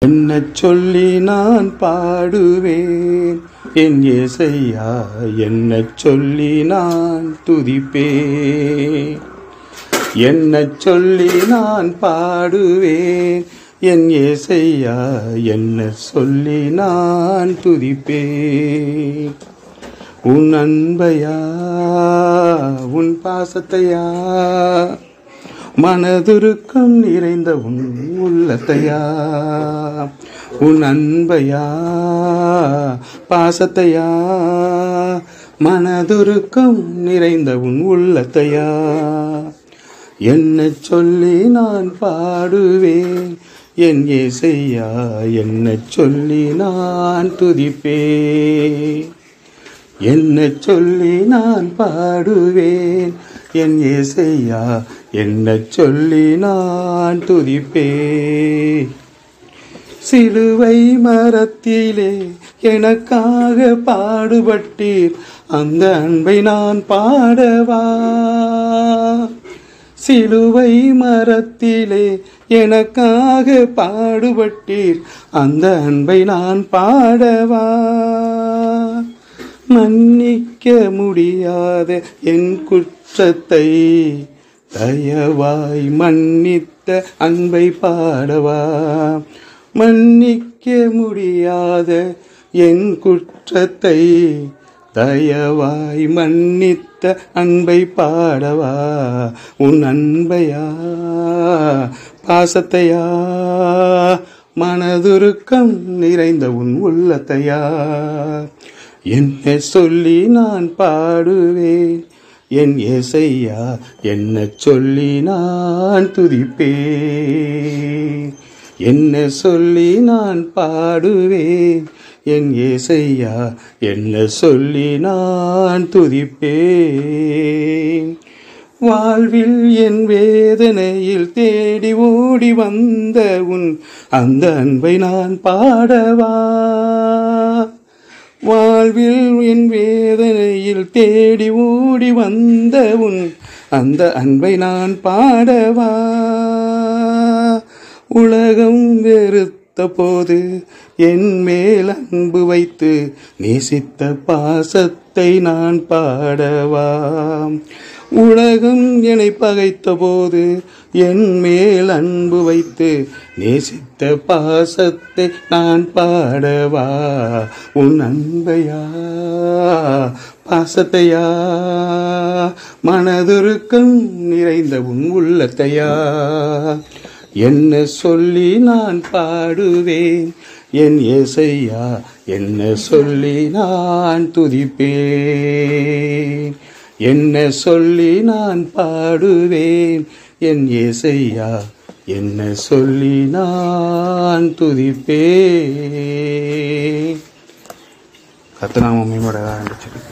என்ன சொல்லி நான் பாடுவேன் என் ஏசையா என்ன சொல்லி நான் துதிப்பேன் என்ன சொல்லி நான் பாடுவேன் என் ஏசையா என்ன சொல்லி நான் துதிப்பேன் உன் அன்பையா உன் பாசத்தையா மனதுருக்கம் நிறைந்த உன் உள்ளத்தையா உன் அன்பையா பாசத்தையா மனதுருக்கம் நிறைந்த உன் உள்ளத்தையா என்ன சொல்லி நான் பாடுவேன் என் ஏசையா என்ன சொல்லி நான் துதிப்பேன் என்ன சொல்லி நான் பாடுவேன் என் ஏசையா என்ன சொல்லி நான் துதிப்பேன் சிலுவை மரத்திலே எனக்காக பாடுபட்டீர் அந்த அன்பை நான் பாடவா சிலுவை மரத்திலே எனக்காக பாடுபட்டீர் அந்த அன்பை நான் பாடவா மன்னிக்க முடியாத என் குற்றத்தை தயவாய் மன்னித்த அன்பை பாடவா மன்னிக்க முடியாத என் குற்றத்தை தயவாய் மன்னித்த அன்பை பாடவா உன் அன்பையா பாசத்தையா மனதுருக்கம் நிறைந்த உன் உள்ளத்தையா என்ன சொல்லி நான் பாடுவேன் என் ஏசையா என்ன சொல்லி நான் துதிப்பேன் என்ன சொல்லி நான் பாடுவேன் என் ஏசையா என்ன சொல்லி நான் துதிப்பேன் வாழ்வில் என் வேதனையில் தேடி ஓடி வந்த உன் அந்த அன்பை நான் பாடவா வாழ்வில் என் வேதனையில் தேடி ஓடி வந்த உன் அந்த அன்பை நான் பாடவா உலகம் வெறுத்த போது என் மேல் அன்பு வைத்து நேசித்த பாசத்தை நான் பாடவா உலகம் என்னை பகைத்த போது என் மேல் அன்பு வைத்து நேசித்த பாசத்தை நான் பாடவா உன் அன்பையா பாசத்தையா மனதுருக்கம் நிறைந்த உன் உள்ளத்தையா என்ன சொல்லி நான் பாடுவேன் என் ஏசையா என்ன சொல்லி நான் துதிப்பேன் என்ன சொல்லி நான் பாடுவேன் என் ஏசையா என்ன சொல்லி நான் துதிப்பேன் கத்தனாம மேம்பட ஆரம்பிச்சிருக்கு